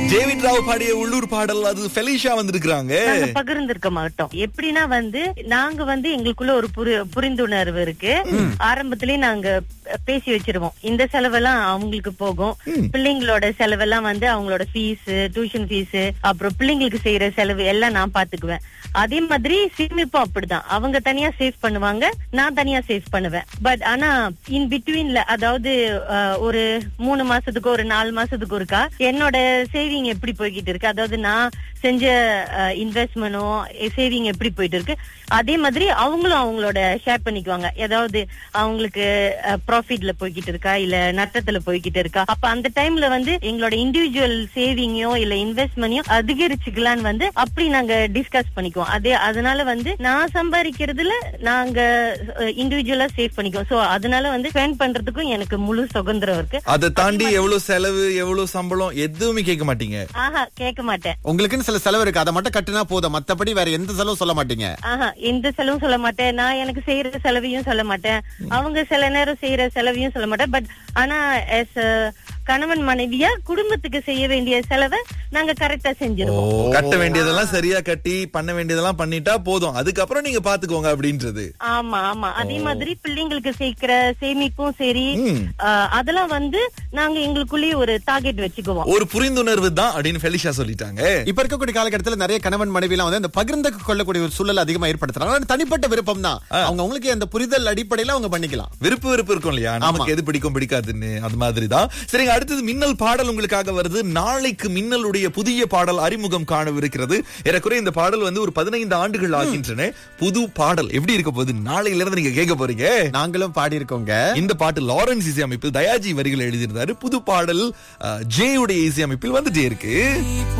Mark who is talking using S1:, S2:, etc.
S1: David Rao பாடிய உள்ளூர் பாடல் அது ஃபெலிஷா வந்திருக்காங்க
S2: நாங்க பகிர்ந்திருக்க மாட்டோம் எப்படின்னா வந்து நாங்க வந்து எங்களுக்குள்ள ஒரு புரி- புரிந்துணர்வு இருக்கு ஆரம்பத்திலேயே நாங்க பேசி வச்சிருவோம் இந்த செலவெல்லாம் அவங்களுக்கு போகும் பிள்ளைங்களோட செலவெல்லாம் வந்து அவங்களோட ஃபீஸ் டியூஷன் ஃபீஸ் அப்புறம் பிள்ளைங்களுக்கு செய்யற செலவு எல்லாம் நான் பாத்துக்குவேன் அதே மாதிரி சேமிப்பும் அப்படிதான் அவங்க தனியா சேவ் பண்ணுவாங்க நான் தனியா சேவ் பண்ணுவேன் பட் ஆனா இன் பிட்வீன்ல அதாவது அஹ், ஒரு மூணு மாசத்துக்கு ஒரு நாலு மாசத்துக்கு ஒருக்கா என்னோட சேவிங் எப்படி போய்கிட்டு இருக்கு அதாவது நான் செஞ்ச இன்வெஸ்ட்மெண்ட்டும் சேவிங் எப்படி போயிட்டு இருக்கு அதே மாதிரி அவங்களும் அவங்களோட ஷேர் பண்ணிக்குவாங்க ஏதாவது அவங்களுக்கு ப்ராஃபிட்ல போய்கிட்டு இருக்கா இல்ல நட்டத்துல போய்கிட்டு இருக்கா அப்ப அந்த டைம்ல வந்து எங்களோட இண்டிவிஜுவல் சேவிங்கையோ இல்ல இன்வெஸ்ட்மெண்ட்டையோ அதிகரிச்சுக்கலான்னு வந்து அப்படி நாங்க டிஸ்கஸ் பண்ணிக்குவோம் அதே அதனால வந்து நான் சம்பாதிக்கிறதுல நாங்க இண்டிவிஜுவலா சேவ் பண்ணிக்குவோம் சோ அதனால வந்து ஸ்பெண்ட் பண்றதுக்கும் எனக்கு முழு சுதந்திரம் இருக்கு
S1: அதை தாண்டி எவ்வளவு செலவு எவ்வளவு சம்பளம் எதுவுமே கேட்க மாட்டீங்க
S2: ஆஹா கேட்க மாட்டேன்
S3: உங்களுக்குன்னு சில செலவு இருக்கு அதை மட்டும் கட்டுனா போதும் மத்தபடி வேற எந்த செலவும் சொல்ல மாட்டீங்க
S2: ஆஹா எந்த செலவும் சொல்ல மாட்டேன் நான் எனக்கு செய்யற செலவையும் சொல்ல மாட்டேன் அவங்க சில நேரம் செய்யற செலவையும் சொல்ல மாட்டேன் பட் ஆனா as a கணவன் மனைவியா குடும்பத்துக்கு செய்ய வேண்டிய செலவை நாங்க கரெக்டா செஞ்சிருவோம்
S1: கட்ட வேண்டியதெல்லாம் சரியா கட்டி பண்ண வேண்டியதெல்லாம் பண்ணிட்டா போதும் அதுக்கப்புறம் நீங்க பாத்துக்கோங்க அப்படின்றது
S2: ஆமா ஆமா அதே மாதிரி பிள்ளைங்களுக்கு சேர்க்கிற சேமிப்பும் சரி
S1: ம்.
S2: ஆஹ், அதெல்லாம் வந்து நாங்க எங்களுக்குள்ளேயே ஒரு டார்கெட் வச்சுக்குவோம்
S1: ஒரு புரிந்துணர்வு தான் அப்படின்னு ஃபெலிஷா சொல்லிட்டாங்க
S3: இப்ப இருக்கக்கூடிய காலகட்டத்துல நிறைய கணவன் மனைவி எல்லாம் வந்து இந்த பகிர்ந்து கொள்ளக்கூடிய ஒரு சூழல் அதிகமா ஏற்படுத்துறாங்க ஆனா தனிப்பட்ட விருப்பம் தான் அவங்க உங்களுக்கு அந்த புரிதல் அடிப்படையில அவங்க பண்ணிக்கலாம்
S1: விருப்பு வெறுப்பு இருக்கும் இல்லையா நமக்கு எது பிடிக்கும் பிடிக்காதுன்னு அது மாதிரி தான் சரிங்க அடுத்தது மின்னல் பாடல் உங்களுக்காக வருது நாளைக்கு மின்னலுடைய புதிய பாடல் அறிமுகம் காணவிருக்கிறது ஏறக்குறைய இந்த பாடல் வந்து ஒரு பதினைந்து ஆண்டுகள் ஆகின்றன புது பாடல் எப்படி இருக்க போகுது நாளையில இருந்து நீங்க கேட்க போறீங்க
S3: நாங்களும் பாடி இருக்கோங்க
S1: இந்த பாட்டு லாரன்ஸ் இசை அமைப்பில் தயாஜி வரிகள் எழுதியிருந்தாரு புது பாடல் ஜே உடைய இசை அமைப்பில் வந்துட்டே இருக்கு